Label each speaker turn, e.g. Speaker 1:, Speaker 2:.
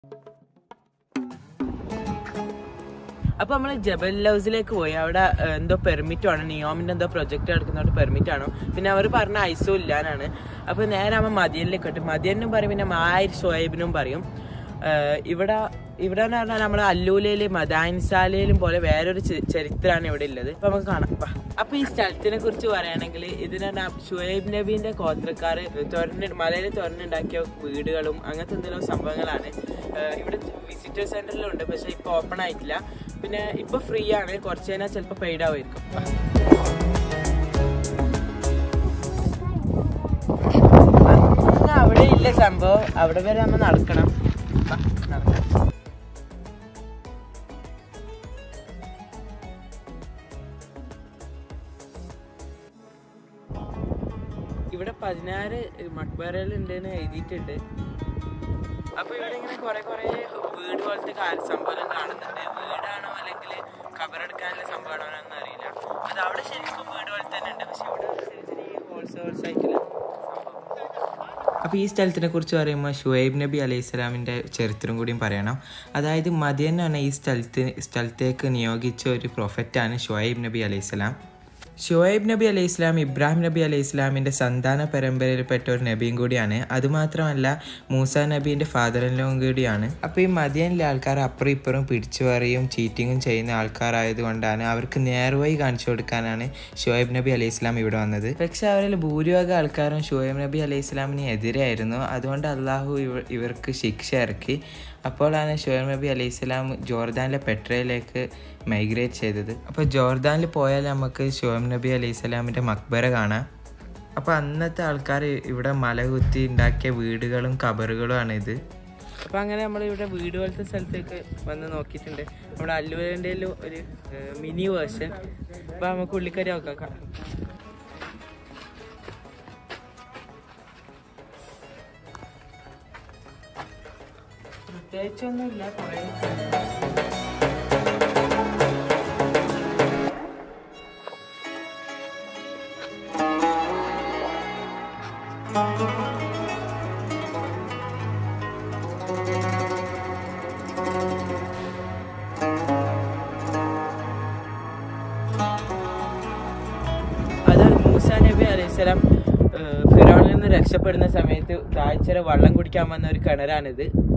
Speaker 1: അപ്പൊ നമ്മൾ ജബൽ ലൗസിലേക്ക് പോയി അവിടെ ഏഹ്, എന്തോ പെർമിറ്റ് ആണ് നിയോമിന്റെ എന്തോ പ്രൊജക്ട് എടുക്കുന്നതുകൊണ്ട് പെർമിറ്റ് ആണോ പിന്നെ അവർ പറഞ്ഞ ഐസോ ഇല്ലാനാണ് അപ്പൊ നേരെ ആവുമ്പോൾ മദിയനിലേക്ക് കിട്ടും മദിയനും പറയും പിന്നെ മായർ ഷോയബിനും പറയും ഏഹ്, ഇവിടെ ഇവിടെ എന്ന് പറഞ്ഞാൽ നമ്മുടെ അല്ലൂലയിലും മദാൻസാലയിലും പോലെ വേറൊരു ചെ- ചരിത്രമാണ് ഇവിടെ ഉള്ളത് അപ്പൊ നമുക്ക് കാണാം വാ. അപ്പൊ ഈ സ്ഥലത്തിനെ കുറിച്ച് പറയുകയാണെങ്കിൽ ഇതിനെ ഷുഹൈബ് നബീന്റെ ഗോത്രക്കാർ തുറന്ന് മലയിൽ തുറന്നുണ്ടാക്കിയ വീടുകളും അങ്ങനത്തെ എന്തെങ്കിലും സംഭവങ്ങളാണ് ഏഹ് ഇവിടെ വിസിറ്റർ സെന്ററിലുണ്ട് പക്ഷെ ഇപ്പൊ ഓപ്പൺ ആയിട്ടില്ല പിന്നെ ഇപ്പൊ ഫ്രീ ആണ് കുറച്ച് കഴിഞ്ഞാൽ ചിലപ്പോൾ പെയ്ഡ് ആവുമായിരിക്കും വാ. അങ്ങ് അവിടെ ഇല്ല സംഭവം അവിടെ വരെ നമ്മൾ നടക്കണം വാ, നടക്കാം ഇവിടെ പതിനാറ് മക്ബറകളുണ്ട് എന്ന് എഴുതിയിട്ടുണ്ട് അപ്പൊ ഇവിടെ ഇങ്ങനെ കുറെ കുറെ വീട് പോലത്തെ കാ- സംഭവം കാണുന്നുണ്ട് വീടാണോ അല്ലെങ്കിൽ കബറെടുക്കാനുള്ള സംഭവമാണോ എന്നൊന്നും അറിയില്ല അത് അവിടെ ശരിക്കും വീട് പോലെ തന്നെ ഉണ്ട് പക്ഷെ ഇവിടെ ചെറിയ ചെറിയ ഹോൾസ് ഹോൾസ് ആയിട്ടുള്ള അപ്പോൾ ഈ സ്ഥലത്തിനെ കുറിച്ച് പറയുമ്പോൾ ഷുഹൈബ് നബി അലൈഹി സ്വലാമിൻ്റെ ചരിത്രം കൂടിയും പറയണം അതായത് മദിയനാണ് ഈ സ്ഥലത്ത് സ്ഥലത്തേക്ക് നിയോഗിച്ച ഒരു പ്രൊഫറ്റാണ് ഷുഹൈബ് നബി അലൈഹി സ്വലാം ഷുഹൈബ് നബി അലൈഹി ഇസ്ലാം ഇബ്രാഹിം നബി അലൈഹി ഇസ്ലാമിൻ്റെ സന്താന പരമ്പരയിൽപ്പെട്ട ഒരു നബിയും കൂടിയാണ് അതുമാത്രമല്ല മൂസ നബീൻ്റെ ഫാദർ ലോം കൂടിയാണ് അപ്പോൾ ഈ മദിയനിലെ ആൾക്കാർ അപ്പുറം ഇപ്പുറം പിടിച്ചു പറയും ചീറ്റിങ്ങും ചെയ്യുന്ന ആൾക്കാരായതുകൊണ്ടാണ് അവർക്ക് നേർവഴി കാണിച്ചു കൊടുക്കാനാണ് ഷുഹൈബ് നബി അലൈഹി ഇസ്ലാം ഇവിടെ വന്നത് പക്ഷെ അവരിൽ ഭൂരിഭാഗം ആൾക്കാരും ഷുഹൈബ് നബി അലൈഹി ഇസ്ലാമിന് എതിരായിരുന്നു അതുകൊണ്ട് അള്ളാഹു ഇവ- ഇവർക്ക് ശിക്ഷ ഇറക്കി അപ്പോഴാണ് ഷുഹൈബ് നബി അലൈഹി സ്വലാം ജോർദാനിലെ പെട്രയിലേക്ക് മൈഗ്രേറ്റ് ചെയ്തത് അപ്പോൾ ജോർദാനിൽ പോയാൽ നമുക്ക് ഷുഹൈബ് നബി അലൈഹി സ്വലാമിൻ്റെ മക്ബറ കാണാം അപ്പോൾ അന്നത്തെ ആൾക്കാർ ഇവിടെ മല കുത്തി ഉണ്ടാക്കിയ വീടുകളും കബറുകളും ഇത് അപ്പോൾ അങ്ങനെ നമ്മൾ ഇവിടെ വീട് പോലത്തെ സ്ഥലത്തേക്ക് വന്ന് നോക്കിയിട്ടുണ്ട് നമ്മുടെ അല്ലുവിൻ്റെ ഒരു മിനി വേർഷൻ അപ്പോൾ നമുക്ക് ഉള്ളിക്കരി നോക്കാം പ്രത്യേകിച്ചൊന്നുമില്ല കുറേ അതാണ് മൂസ നബി അലൈഹിസ്സലാം ഫിറോണിൽ നിന്ന് രക്ഷപ്പെടുന്ന സമയത്ത് ദാഹിച്ചര വെള്ളം കുടിക്കാൻ വന്ന ഒരു കിണറാണിത്